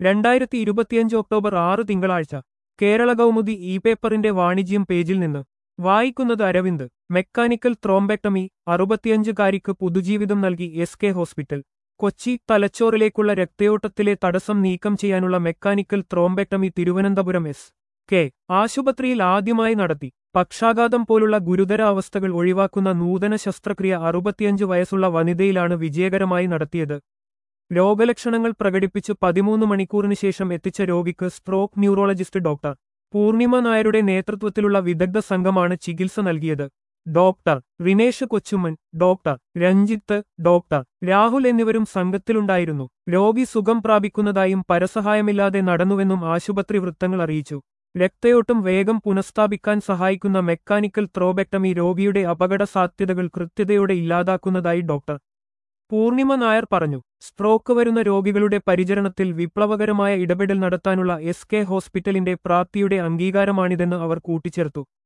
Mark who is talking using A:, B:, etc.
A: രണ്ടായിരത്തി ഇരുപത്തിയഞ്ച് ഒക്ടോബർ ആറ് തിങ്കളാഴ്ച കേരള കൗമുദി ഇ പേപ്പറിന്റെ വാണിജ്യം പേജിൽ നിന്ന് വായിക്കുന്നത് അരവിന്ദ് മെക്കാനിക്കൽ ത്രോംബെക്ടമി അറുപത്തിയഞ്ചുകാരിക്ക് പുതുജീവിതം നൽകി എസ് കെ ഹോസ്പിറ്റൽ കൊച്ചി തലച്ചോറിലേക്കുള്ള രക്തയോട്ടത്തിലെ തടസ്സം നീക്കം ചെയ്യാനുള്ള mechanical thrombectomy Thiruvananthapuram S K ആശുപത്രിയിൽ ആദ്യമായി നടത്തി പക്ഷാഘാതം പോലുള്ള ഗുരുതര അവസ്ഥകൾ ഒഴിവാക്കുന്ന നൂതന ശസ്ത്രക്രിയ അറുപത്തിയഞ്ച് വയസ്സുള്ള വനിതയിലാണ് വിജയകരമായി നടത്തിയത് രോഗലക്ഷണങ്ങൾ പ്രകടിപ്പിച്ച് പതിമൂന്ന് മണിക്കൂറിന് ശേഷം എത്തിച്ച രോഗിക്ക് സ്ട്രോക്ക് ന്യൂറോളജിസ്റ്റ് ഡോക്ടർ പൂർണിമ നായരുടെ നേതൃത്വത്തിലുള്ള വിദഗ്ധ സംഘമാണ് ചികിത്സ നൽകിയത് doctor Rinesh Kochumman doctor Ranjith doctor Rahul എന്നിവരും സംഘത്തിലുണ്ടായിരുന്നു രോഗി സുഖം പ്രാപിക്കുന്നതായും പരസഹായമില്ലാതെ നടന്നുവെന്നും ആശുപത്രി വൃത്തങ്ങൾ അറിയിച്ചു രക്തയോട്ടം വേഗം പുനഃസ്ഥാപിക്കാൻ സഹായിക്കുന്ന മെക്കാനിക്കൽ ത്രോബെക്ടമി രോഗിയുടെ അപകട സാധ്യതകൾ കൃത്യതയോടെ ഇല്ലാതാക്കുന്നതായി ഡോക്ടർ പൂർണിമ നായർ പറഞ്ഞു സ്ട്രോക്ക് വരുന്ന രോഗികളുടെ പരിചരണത്തിൽ വിപ്ലവകരമായ ഇടപെടൽ നടത്താനുള്ള എസ് കെ ഹോസ്പിറ്റലിന്റെ പ്രാപ്തിയുടെ അംഗീകാരമാണിതെന്ന് അവർ കൂട്ടിച്ചേർത്തു